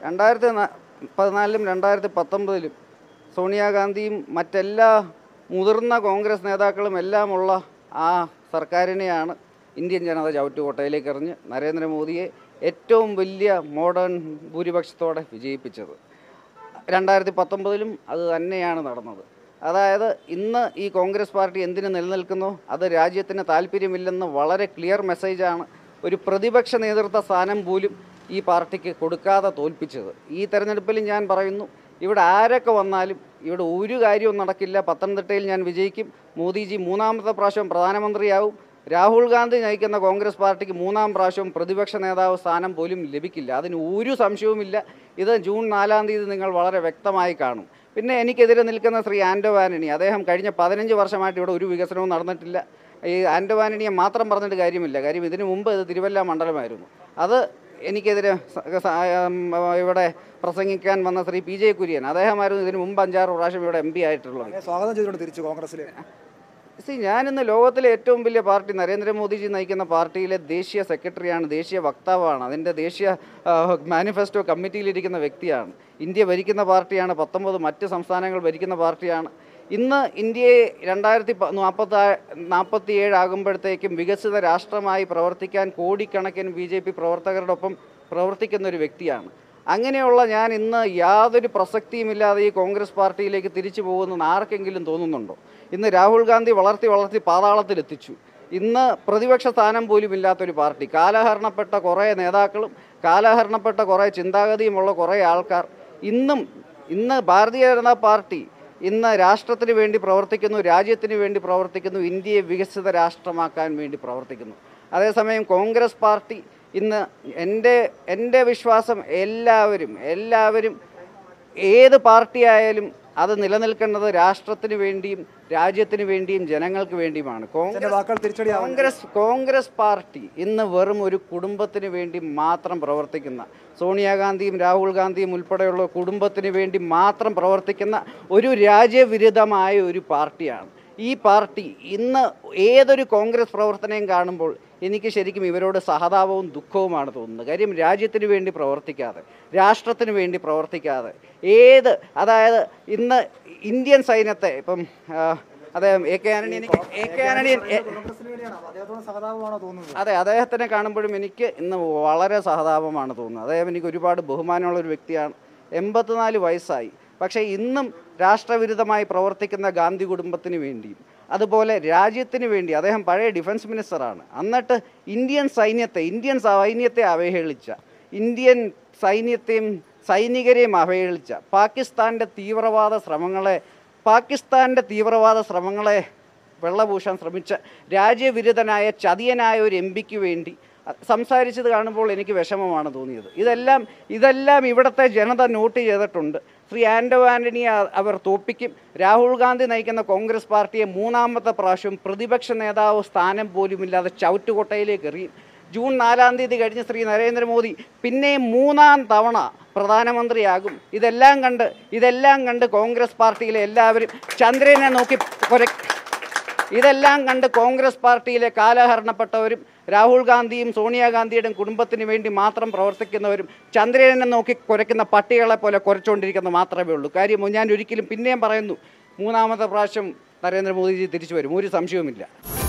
രണ്ടായിരത്തി ന- പതിനാലിലും രണ്ടായിരത്തി പത്തൊമ്പതിലും സോണിയാഗാന്ധിയും മറ്റെല്ലാ മുതിർന്ന കോൺഗ്രസ് നേതാക്കളും എല്ലാമുള്ള ആ സർക്കാരിനെയാണ് ഇന്ത്യൻ ജനത ചവിട്ടുകോട്ടയിലേക്ക് എറിഞ്ഞ് നരേന്ദ്രമോദിയെ ഏറ്റവും വലിയ മോഡേൺ ഭൂരിപക്ഷത്തോടെ വിജയിപ്പിച്ചത് രണ്ടായിരത്തി പത്തൊമ്പതിലും അത് തന്നെയാണ് നടന്നത് അതായത് ഇന്ന് ഈ കോൺഗ്രസ് പാർട്ടി എന്തിനു നിലനിൽക്കുന്നു അത് രാജ്യത്തിന് താല്പര്യമില്ലെന്ന് വളരെ ക്ലിയർ മെസ്സേജാണ് ഒരു പ്രതിപക്ഷ നേതൃത്വ സ്ഥാനം പോലും ഈ പാർട്ടിക്ക് കൊടുക്കാതെ തോൽപ്പിച്ചത് ഈ തെരഞ്ഞെടുപ്പിൽ ഞാൻ പറയുന്നു ഇവിടെ ആരൊക്കെ വന്നാലും ഇവിടെ ഒരു കാര്യവും നടക്കില്ല പത്തനംതിട്ടയിൽ ഞാൻ വിജയിക്കും മോദിജി മൂന്നാമത്തെ പ്രാവശ്യം പ്രധാനമന്ത്രിയാവും രാഹുൽ ഗാന്ധി നയിക്കുന്ന കോൺഗ്രസ് പാർട്ടിക്ക് മൂന്നാം പ്രാവശ്യം പ്രതിപക്ഷ നേതാവ് സ്ഥാനം പോലും ലഭിക്കില്ല അതിന് ഒരു സംശയവുമില്ല ഇത് ജൂൺ നാലാം തീയതി നിങ്ങൾ വളരെ വ്യക്തമായി കാണും പിന്നെ എനിക്കെതിരെ നിൽക്കുന്ന ശ്രീ ആൻഡോ ആന്റണി അദ്ദേഹം കഴിഞ്ഞ പതിനഞ്ച് വർഷമായിട്ട് ഇവിടെ ഒരു വികസനവും നടന്നിട്ടില്ല ഈ ആൻഡോ ആന്റണിയെ മാത്രം പറഞ്ഞിട്ട് കാര്യമില്ല കാര്യം ഇതിനു മുമ്പ് ഇത് തിരുവല്ല മണ്ഡലമായിരുന്നു അത് എനിക്കെതിരെ സ- സ- ഉം, ഇവിടെ പ്രസംഗിക്കാൻ വന്ന ശ്രീ പി ജെ കുര്യൻ അദ്ദേഹമായിരുന്നു ഇതിന് മുമ്പ് അഞ്ചാറ് പ്രാവശ്യം ഇവിടെ എം പി ആയിട്ടുള്ളത് അങ്ങനെ സ്വാഗതം ചെയ്തുകൊണ്ട് തിരിച്ചു കോൺഗ്രസിൽ സി ഞാനിന്ന് ലോകത്തിലെ ഏറ്റവും വലിയ പാർട്ടി നരേന്ദ്രമോദിജി നയിക്കുന്ന പാർട്ടിയിലെ ദേശീയ സെക്രട്ടറിയാണ് ദേശീയ വക്താവാണ് അതിൻ്റെ ദേശീയ ആ, മാനിഫെസ്റ്റോ കമ്മിറ്റിയിലിരിക്കുന്ന വ്യക്തിയാണ് ഇന്ത്യ ഭരിക്കുന്ന പാർട്ടിയാണ് പത്തൊമ്പത് മറ്റ് സംസ്ഥാനങ്ങൾ ഭരിക്കുന്ന പാർട്ടിയാണ് ഇന്ന് ഇന്ത്യയെ രണ്ടായിരത്തി നാൽപ്പത്തി നാൽപ്പത്തി ഏഴ് ആകുമ്പോഴത്തേക്കും വികസിത രാഷ്ട്രമായി പ്രവർത്തിക്കാൻ കോടിക്കണക്കിന് ബി ജെ പി പ്രവർത്തകരുടെ ഒപ്പം പ്രവർത്തിക്കുന്ന ഒരു വ്യക്തിയാണ് അങ്ങനെയുള്ള ഞാൻ ഇന്ന് യാതൊരു പ്രസക്തിയുമില്ലാതെ ഈ കോൺഗ്രസ് പാർട്ടിയിലേക്ക് തിരിച്ചു പോകുമെന്ന് ആർക്കെങ്കിലും തോന്നുന്നുണ്ടോ ഇന്ന് രാഹുൽ ഗാന്ധി വളർത്തി വളർത്തി പാതാളത്തിലെത്തിച്ചു ഇന്ന് പ്രതിപക്ഷ സ്ഥാനം പോലും ഇല്ലാത്തൊരു പാർട്ടി കാലഹരണപ്പെട്ട കുറേ നേതാക്കളും കാലഹരണപ്പെട്ട കുറേ ചിന്താഗതിയുമുള്ള കുറേ ആൾക്കാർ ഇന്നും ഇന്ന് ഭാരതീയ ജനതാ പാർട്ടി ഇന്ന് രാഷ്ട്രത്തിന് വേണ്ടി പ്രവർത്തിക്കുന്നു രാജ്യത്തിന് വേണ്ടി പ്രവർത്തിക്കുന്നു ഇന്ത്യയെ വികസിത രാഷ്ട്രമാക്കാൻ വേണ്ടി പ്രവർത്തിക്കുന്നു അതേസമയം കോൺഗ്രസ് പാർട്ടി ഇന്ന് എൻ്റെ എൻ്റെ വിശ്വാസം എല്ലാവരും എല്ലാവരും ഏത് പാർട്ടി ആയാലും അത് നിലനിൽക്കേണ്ടത് രാഷ്ട്രത്തിന് വേണ്ടിയും രാജ്യത്തിന് വേണ്ടിയും ജനങ്ങൾക്ക് വേണ്ടിയുമാണ് എന്റെ കോൺഗ്രസ് വാക്കുകൾ തിരിച്ചടിയാവും കോൺഗ്രസ് കോൺഗ്രസ് പാർട്ടി ഇന്ന് വെറും ഒരു കുടുംബത്തിന് വേണ്ടി മാത്രം പ്രവർത്തിക്കുന്ന സോണിയാഗാന്ധിയും രാഹുൽ ഗാന്ധിയും ഉൾപ്പെടെയുള്ള കുടുംബത്തിന് വേണ്ടി മാത്രം പ്രവർത്തിക്കുന്ന ഒരു രാജ്യവിരുദ്ധമായ ഒരു പാർട്ടിയാണ് ഈ പാർട്ടി ഇന്ന് ഏതൊരു കോൺഗ്രസ് പ്രവർത്തനയും കാണുമ്പോൾ എനിക്ക് ശരിക്കും ഇവരോട് സഹതാപവും ദുഃഖവുമാണ് തോന്നുന്നത് കാര്യം രാജ്യത്തിന് വേണ്ടി പ്രവർത്തിക്കാതെ രാഷ്ട്രത്തിന് വേണ്ടി പ്രവർത്തിക്കാതെ ഏത് അതായത് ഇന്ന് ഇന്ത്യൻ സൈന്യത്തെ ഇപ്പം ആ, അദ്ദേഹം എ കെ ആന്റണി എനിക്ക് എ കെ ആന്റണി എ- കോൺഗ്രസിന് വേണ്ടിയാണ് അദ്ദേഹത്തോട് സഹതാപമാണോ തോന്നുന്നത് അതെ അദ്ദേഹത്തിനെ കാണുമ്പോഴും എനിക്ക് ഇന്ന് വളരെ സഹതാപമാണ് തോന്നുന്നത് അദ്ദേഹം എനിക്ക് ഒരുപാട് ബഹുമാനമുള്ള ഒരു വ്യക്തിയാണ് എൺപത്തിനാല് വയസ്സായി പക്ഷേ ഇന്നും രാഷ്ട്രവിരുദ്ധമായി പ്രവർത്തിക്കുന്ന ഗാന്ധി കുടുംബത്തിന് വേണ്ടിയും അതുപോലെ രാജ്യത്തിന് വേണ്ടി അദ്ദേഹം പഴയ ഡിഫൻസ് മിനിസ്റ്ററാണ് എന്നിട്ട് ഇന്ത്യൻ സൈന്യത്തെ ഇന്ത്യൻ സൈന്യത്തെ അവഹേളിച്ച ഇന്ത്യൻ സൈന്യത്തെയും സൈനികരെയും അവഹേളിച്ച പാകിസ്ഥാൻ്റെ തീവ്രവാദ ശ്രമങ്ങളെ പാകിസ്ഥാൻ്റെ തീവ്രവാദ ശ്രമങ്ങളെ വെള്ളപൂശാൻ ശ്രമിച്ച രാജ്യവിരുദ്ധനായ ചതിയനായ ഒരു എം പിക്ക് വേണ്ടി അ- സംസാരിച്ചത് കാണുമ്പോൾ എനിക്ക് വിഷമമാണ് തോന്നിയത് ഇതെല്ലാം ഇതെല്ലാം ഇവിടുത്തെ ജനത നോട്ട് ചെയ്തിട്ടുണ്ട് ശ്രീ ആൻഡോ ആൻ്റണിയെ അ- അവർ തോപ്പിക്കും രാഹുൽ ഗാന്ധി നയിക്കുന്ന കോൺഗ്രസ് പാർട്ടിയെ മൂന്നാമത്തെ പ്രാവശ്യം പ്രതിപക്ഷ നേതാവ് സ്ഥാനം പോലുമില്ലാതെ ചവിട്ടുകൊട്ടയിലേക്ക് എറിയും ജൂൺ നാലാം തീയതി കഴിഞ്ഞ് ശ്രീ നരേന്ദ്രമോദി പിന്നെയും മൂന്നാം തവണ പ്രധാനമന്ത്രിയാകും ഇതെല്ലാം കണ്ട് ഇതെല്ലാം കണ്ട് കോൺഗ്രസ് പാർട്ടിയിലെ എല്ലാവരും ചന്ദ്രനെ നോക്കി കുര ഇതെല്ലാം കണ്ട് കോൺഗ്രസ് പാർട്ടിയിലെ കാലഹരണപ്പെട്ടവരും രാഹുൽ ഗാന്ധിയും സോണിയാഗാന്ധിയുടെയും കുടുംബത്തിന് വേണ്ടി മാത്രം പ്രവർത്തിക്കുന്നവരും ചന്ദ്രനെ നോക്കി കുരയ്ക്കുന്ന പട്ടികളെ പോലെ കുരച്ചുകൊണ്ടിരിക്കുന്നത് മാത്രമേ ഉള്ളൂ കാര്യം ഞാൻ ഒരിക്കലും പിന്നെയും പറയുന്നു മൂന്നാമത്തെ പ്രാവശ്യം നരേന്ദ്രമോദിജി തിരിച്ചു വരും ഒരു സംശയവുമില്ല